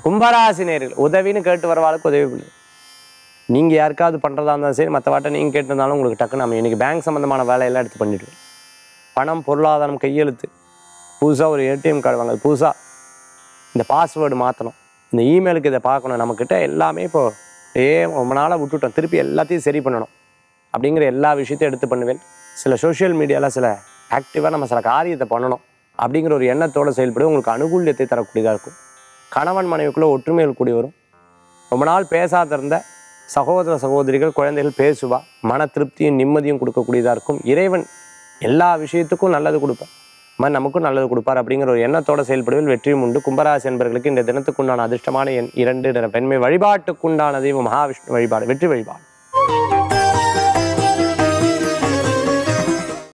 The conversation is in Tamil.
கும்பராசி நேரில் உதவின்னு கேட்டு வரவாளுக்கு உதவி பண்ணு நீங்கள் யாருக்காவது பண்ணுறதா இருந்தாலும் சரி மற்ற வாட்டை நீங்கள் கேட்டிருந்தாலும் உங்களுக்கு டக்குன்னு நம்ம இன்றைக்கி பேங்க் சம்மந்தமான வேலையெல்லாம் எடுத்து பண்ணிவிடுவேன் பணம் பொருளாதாரம் கையெழுத்து புதுசாக ஒரு ஏடிஎம் கார்டு வாங்குறது புதுசாக இந்த பாஸ்வேர்டு மாற்றணும் இந்த இமெயிலுக்கு இதை பார்க்கணும் நம்மக்கிட்ட எல்லாமே இப்போ ஏ ரொம்ப நாளாக விட்டுட்டோம் திருப்பி எல்லாத்தையும் சரி பண்ணணும் அப்படிங்கிற எல்லா விஷயத்தையும் எடுத்து பண்ணுவேன் சில சோஷியல் மீடியாவில் சில ஆக்டிவாக நம்ம சில காரியத்தை பண்ணணும் அப்படிங்கிற ஒரு எண்ணத்தோடு செயல்படு உங்களுக்கு அனுகூல்யத்தை தரக்கூடியதாக இருக்கும் கணவன் மனைவிக்குள்ளே ஒற்றுமைகள் கூடி வரும் ரொம்ப நாள் பேசாத இருந்த சகோதர சகோதரிகள் குழந்தைகள் பேசுவா மன திருப்தியும் நிம்மதியும் கொடுக்கக்கூடியதாக இருக்கும் இறைவன் எல்லா விஷயத்துக்கும் நல்லது கொடுப்பார் மாதிரி நமக்கும் நல்லது கொடுப்பார் அப்படிங்கிற ஒரு எண்ணத்தோட செயல்படுவதில் வெற்றியும் உண்டு கும்பராசி என்பவர்களுக்கு இந்த தினத்துக்குண்டான அதிர்ஷ்டமான எண் இரண்டு நிற பெண்மை வழிபாட்டுக்குண்டான தெய்வம் மகாவிஷ்ணு வழிபாடு வெற்றி வழிபாடு